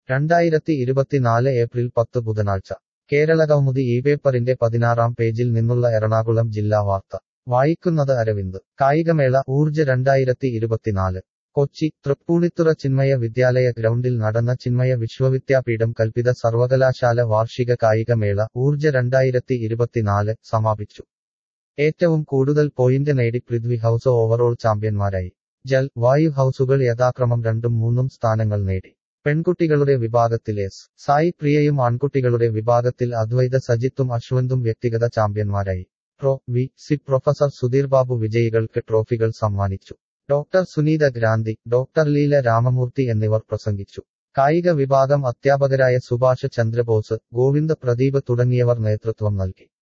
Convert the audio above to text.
രണ്ടായിരത്തി ഇരുപത്തിനാല് ഏപ്രിൽ പത്ത് ബുധനാഴ്ച കേരളകൗമുദി ഈ പേപ്പറിന്റെ പതിനാറാം പേജിൽ നിന്നുള്ള എറണാകുളം ജില്ലാ വാർത്ത വായിക്കുന്നത് അരവിന്ദ് കായികമേള ഊർജ രണ്ടായിരത്തി ഇരുപത്തിനാല് കൊച്ചി തൃപ്പൂണിത്തുറ ചിന്മയ വിദ്യാലയ ഗ്രൗണ്ടിൽ നടന്ന ചിന്മയ വിശ്വവിദ്യാപീഠം കൽപ്പിത സർവകലാശാല വാർഷിക കായികമേള ഊർജ രണ്ടായിരത്തി ഇരുപത്തിനാല് സമാപിച്ചു ഏറ്റവും കൂടുതൽ പോയിന്റ് നേടി പൃഥ്വി ഹൌസ് ഓവറോൾ ചാമ്പ്യന്മാരായി ജൽ വായു ഹൌസുകൾ യഥാക്രമം രണ്ടും മൂന്നും സ്ഥാനങ്ങൾ നേടി പെൺകുട്ടികളുടെ വിഭാഗത്തിൽ എസ് സായി പ്രിയയും ആൺകുട്ടികളുടെ വിഭാഗത്തിൽ അദ്വൈത സജിത്തും അശ്വന്തും വ്യക്തിഗത ചാമ്പ്യന്മാരായി pro V C professor Sudheer Babu വിജയികൾക്ക് ട്രോഫികൾ സമ്മാനിച്ചു ഡോക്ടർ സുനീത ഗ്രാന്തി ഡോക്ടർ ലീല രാമമൂർത്തി എന്നിവർ പ്രസംഗിച്ചു കായിക വിഭാഗം അധ്യാപകരായ സുഭാഷ് ചന്ദ്രബോസ് ഗോവിന്ദ പ്രദീപ് തുടങ്ങിയവർ നേതൃത്വം നൽകി